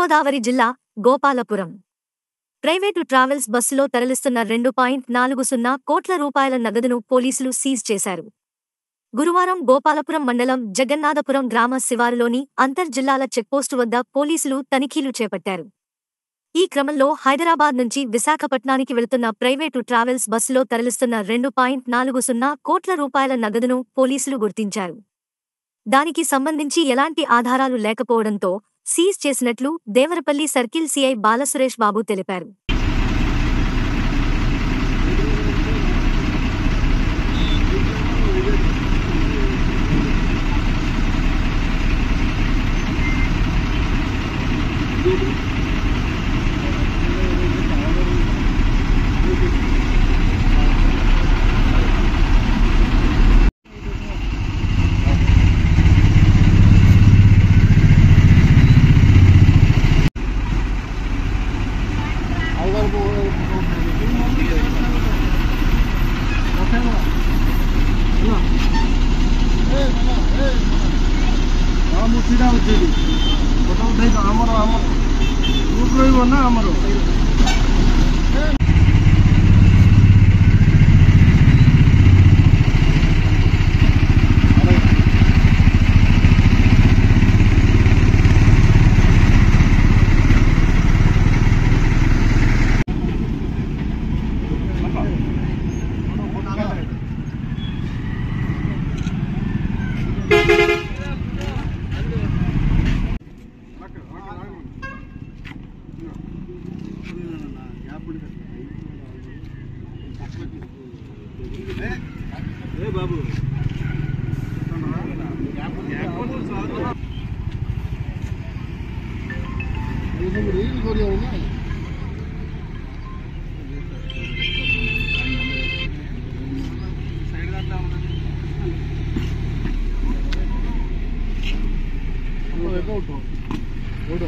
తూర్పుగోదావరి జిల్లా Gopalapuram private travels బస్సులో తరలిస్తున్న రెండు పాయింట్ నాలుగు సున్నా కోట్ల రూపాయల నగదును పోలీసులు సీజ్ చేశారు గురువారం గోపాలపురం మండలం జగన్నాథపురం గ్రామ శివారులోని అంతర్జిల్లాల చెక్పోస్టు వద్ద పోలీసులు తనిఖీలు చేపట్టారు ఈ క్రమంలో హైదరాబాద్ నుంచి విశాఖపట్నానికి వెళుతున్న ప్రైవేటు ట్రావెల్స్ బస్సులో తరలిస్తున్న రెండు పాయింట్ నాలుగు సున్నా కోట్ల రూపాయల నగదును పోలీసులు గుర్తించారు దానికి సంబంధించి ఎలాంటి ఆధారాలు లేకపోవడంతో సీజ్ చేసినట్లు దేవరపల్లి సర్కిల్ సీఐ బాలసురేష్ బాబు తెలిపారు ମୁଁ ଛିଡ଼ା ହେଉଛି ଏଠି ଫଟୋ ଉଠେଇଛ ଆମର ଆମର ଗ୍ରୁପ୍ ରହିବ ନା ଆମର ఏ బాబు రీల్ కొరియా ఓడో